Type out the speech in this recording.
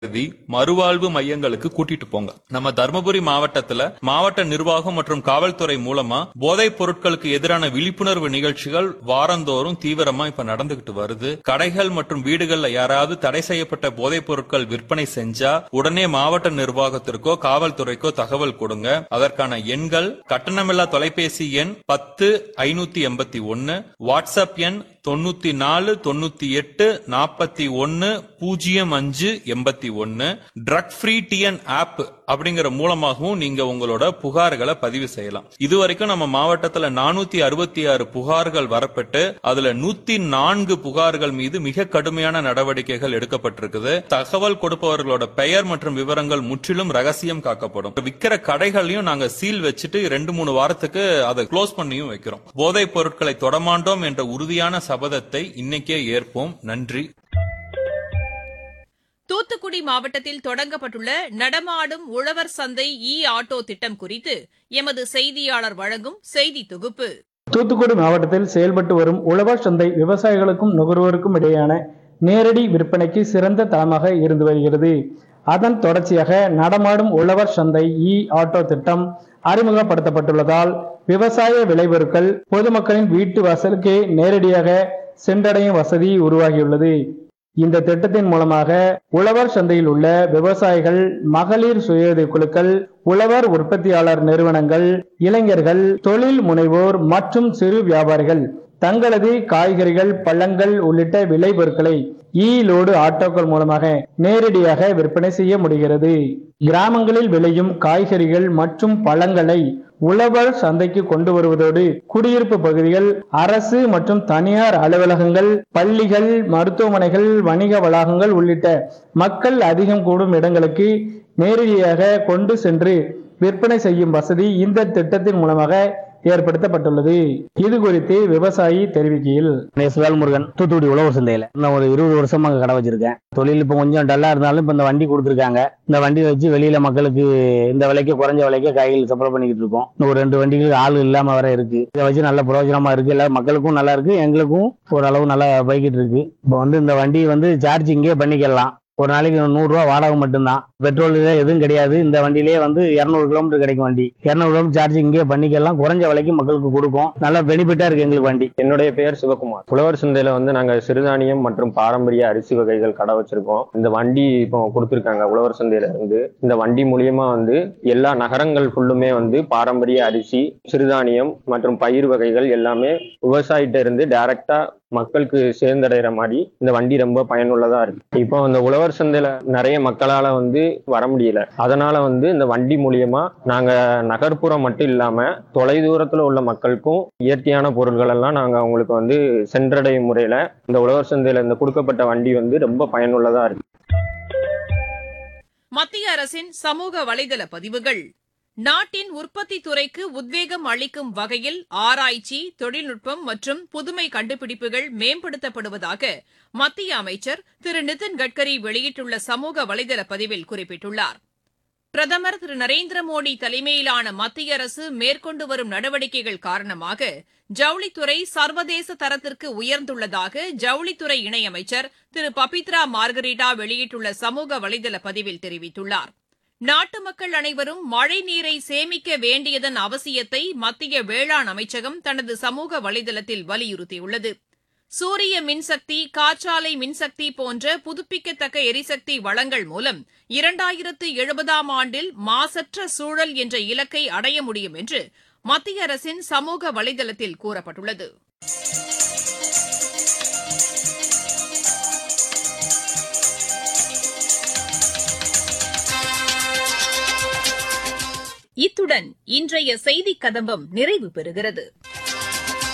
கருதி மறுவாழ்வு மையங்களுக்கு கூட்டிட்டு போங்க நம்ம தர்மபுரி மாவட்டத்துல மாவட்ட நிர்வாகம் மற்றும் காவல்துறை மூலமா போதைப் பொருட்களுக்கு எதிரான விழிப்புணர்வு நிகழ்ச்சிகள் வாரந்தோறும் தீவிரமா இப்ப நடந்துகிட்டு வருது கடைகள் மற்றும் வீடுகள்ல யாராவது தடை செய்யப்பட்ட போதைப் பொருட்கள் விற்பனை செஞ்சா உடனே மாவட்ட நிர்வாகத்திற்கோ காவல்துறைக்கோ தகவல் கொடுங்க அதற்கான எண்கள் கட்டணமில்லா தொலைபேசி எண் பத்து ஐநூத்தி எண்பத்தி ஒன்னு வாட்ஸ்அப் எண் தொண்ணூத்தி நாலு தொண்ணூத்தி எட்டு நாற்பத்தி ஒன்னு பூஜ்ஜியம் அஞ்சு எண்பத்தி ஒன்னு ட்ரக் ஃப்ரீ டிஎன் ஆப் அப்படிங்கிற மூலமாகவும் நீங்க உங்களோட புகார்களை பதிவு செய்யலாம் இதுவரைக்கும் நம்ம மாவட்டத்துல நானூத்தி அறுபத்தி ஆறு புகார்கள் வரப்பட்டு அதுல நூத்தி நான்கு புகார்கள் மீது மிக கடுமையான நடவடிக்கைகள் எடுக்கப்பட்டிருக்குது தகவல் கொடுப்பவர்களோட பெயர் மற்றும் விவரங்கள் முற்றிலும் ரகசியம் காக்கப்படும் விக்கிற கடைகளையும் நாங்க சீல் வச்சுட்டு ரெண்டு மூணு வாரத்துக்கு அதை க்ளோஸ் பண்ணியும் வைக்கிறோம் போதைப் பொருட்களை தொடமாண்டோம் என்ற உறுதியான சபதத்தை இன்னைக்கே ஏற்போம் நன்றி தூத்துக்குடி மாவட்டத்தில் தொடங்கப்பட்டுள்ள நடமாடும் உழவர் சந்தை இ ஆட்டோ திட்டம் குறித்து எமது செய்தியாளர் வழங்கும் செய்தி தொகுப்பு தூத்துக்குடி மாவட்டத்தில் செயல்பட்டு வரும் உழவர் சந்தை விவசாயிகளுக்கும் நுகர்வோருக்கும் இடையேயான நேரடி விற்பனைக்கு சிறந்த தளமாக இருந்து வருகிறது அதன் தொடர்ச்சியாக நடமாடும் உழவர் சந்தை இ ஆட்டோ திட்டம் அறிமுகப்படுத்தப்பட்டுள்ளதால் விவசாய விளைபொருட்கள் பொதுமக்களின் வீட்டு வாசலுக்கே நேரடியாக சென்றடையும் வசதி உருவாகியுள்ளது இந்த திட்டத்தின் மூலமாக உழவர் சந்தையில் உள்ள விவசாயிகள் மகளிர் சுய குழுக்கள் உழவர் உற்பத்தியாளர் நிறுவனங்கள் இளைஞர்கள் தொழில் முனைவோர் மற்றும் சிறு வியாபாரிகள் தங்களது காய்கறிகள் பழங்கள் உள்ளிட்ட விளைபொருட்களை இ லோடு ஆட்டோக்கள் மூலமாக நேரடியாக விற்பனை செய்ய முடிகிறது கிராமங்களில் விளையும் காய்கறிகள் மற்றும் பழங்களை உழவர் சந்தைக்கு கொண்டு வருவதோடு குடியிருப்பு பகுதிகள் அரசு மற்றும் தனியார் அலுவலகங்கள் பள்ளிகள் மருத்துவமனைகள் வணிக வளாகங்கள் உள்ளிட்ட மக்கள் அதிகம் கூடும் இடங்களுக்கு நேரடியாக கொண்டு சென்று விற்பனை செய்யும் வசதி இந்த திட்டத்தின் மூலமாக ஏற்படுத்தப்பட்டுள்ளது இது குறித்து விவசாயி தெரிவிக்கையில் வேல்முருகன் தூத்துக்குடி உழவர் சந்தையில நான் ஒரு இருபது வருஷமா அங்க கடை வச்சிருக்கேன் தொழில் இப்போ கொஞ்சம் டல்லா இருந்தாலும் இப்போ இந்த வண்டி கொடுத்துருக்காங்க இந்த வண்டி வச்சு வெளியில மக்களுக்கு இந்த விலைக்கு குறைஞ்ச விலைக்கு காய்கறி சப்ளை பண்ணிக்கிட்டு இருக்கோம் இன்னும் ஒரு ரெண்டு வண்டிகளுக்கு ஆள் இல்லாம வர இருக்கு இதை வச்சு நல்ல பிரயோஜனமா இருக்கு எல்லா மக்களுக்கும் நல்லா இருக்கு எங்களுக்கும் ஓரளவு நல்லா போய்கிட்டு இருக்கு இப்போ வந்து இந்த வண்டி வந்து சார்ஜ் இங்கே பண்ணிக்கலாம் ஒரு நாளைக்கு நூறு ரூபா வாடகை மட்டும்தான் பெட்ரோல் இதெல்லாம் எதுவும் கிடையாது இந்த வண்டியிலே வந்து இரநூறு கிலோமீட்டர் கிடைக்கும் வண்டி இரநூறு கிலோமீட்டர் சார்ஜ் இங்கே பண்ணிக்கலாம் குறைஞ்ச விலைக்கு மக்களுக்கு கொடுக்கும் நல்லா பெனிஃபிட்டா இருக்கு எங்களுக்கு வண்டி என்னுடைய பெயர் சிவகுமார் உழவர் சந்தையில வந்து நாங்க சிறுதானியம் மற்றும் பாரம்பரிய அரிசி வகைகள் கடை வச்சிருக்கோம் இந்த வண்டி இப்போ கொடுத்துருக்காங்க உழவர் சந்தையில இருந்து இந்த வண்டி மூலியமா வந்து எல்லா நகரங்கள் ஃபுல்லுமே வந்து பாரம்பரிய அரிசி சிறுதானியம் மற்றும் பயிர் வகைகள் எல்லாமே விவசாயிட்ட இருந்து டைரக்டா மக்களுக்கு சேர்ந்தடைகிற மாதிரி இந்த வண்டி ரொம்ப பயனுள்ளதா இருக்கு இப்போ இந்த உழவர் சந்தையில நிறைய மக்களால வந்து வர முடியல அதனால வந்து இந்த வண்டி மூலியமா நாங்க நகர்ப்புறம் மட்டும் இல்லாம தொலைதூரத்துல உள்ள மக்களுக்கும் இயற்கையான பொருட்கள் எல்லாம் நாங்க அவங்களுக்கு வந்து சென்றடையும் முறையில இந்த உழவர் சந்தையில இந்த கொடுக்கப்பட்ட வண்டி வந்து ரொம்ப பயனுள்ளதா இருக்கு மத்திய அரசின் சமூக வலைதள பதிவுகள் நாட்டின் உற்பத்தி துறைக்கு உத்வேகம் அளிக்கும் வகையில் ஆராய்ச்சி தொழில்நுட்பம் மற்றும் புதுமை கண்டுபிடிப்புகள் மேம்படுத்தப்படுவதாக மத்திய அமைச்சர் திரு நிதின் கட்கரி வெளியிட்டுள்ள சமூக வலைதள பதிவில் குறிப்பிட்டுள்ளார் பிரதமர் திரு நரேந்திர மோடி தலைமையிலான மத்திய அரசு மேற்கொண்டு வரும் நடவடிக்கைகள் காரணமாக ஜவுளித்துறை சர்வதேச தரத்திற்கு உயர்ந்துள்ளதாக ஜவுளித்துறை இணையமைச்சர் திரு பபித்ரா மார்கரிட்டா வெளியிட்டுள்ள சமூக வலைதள பதிவில் தெரிவித்துள்ளார் நாட்டு மக்கள் அனைவரும் மழை நீரை சேமிக்க வேண்டியதன் அவசியத்தை மத்திய வேளாண் அமைச்சகம் தனது சமூக வலைதளத்தில் வலியுறுத்தியுள்ளது சூரிய மின்சக்தி காற்றாலை மின்சக்தி போன்ற புதுப்பிக்கத்தக்க எரிசக்தி வளங்கள் மூலம் இரண்டாயிரத்து எழுபதாம் ஆண்டில் மாசற்ற சூழல் என்ற இலக்கை அடைய முடியும் என்று மத்திய அரசின் சமூக வலைதளத்தில் கூறப்பட்டுள்ளது இத்துடன் இன்றைய செய்திக் கதம்பம் நிறைவு பெறுகிறது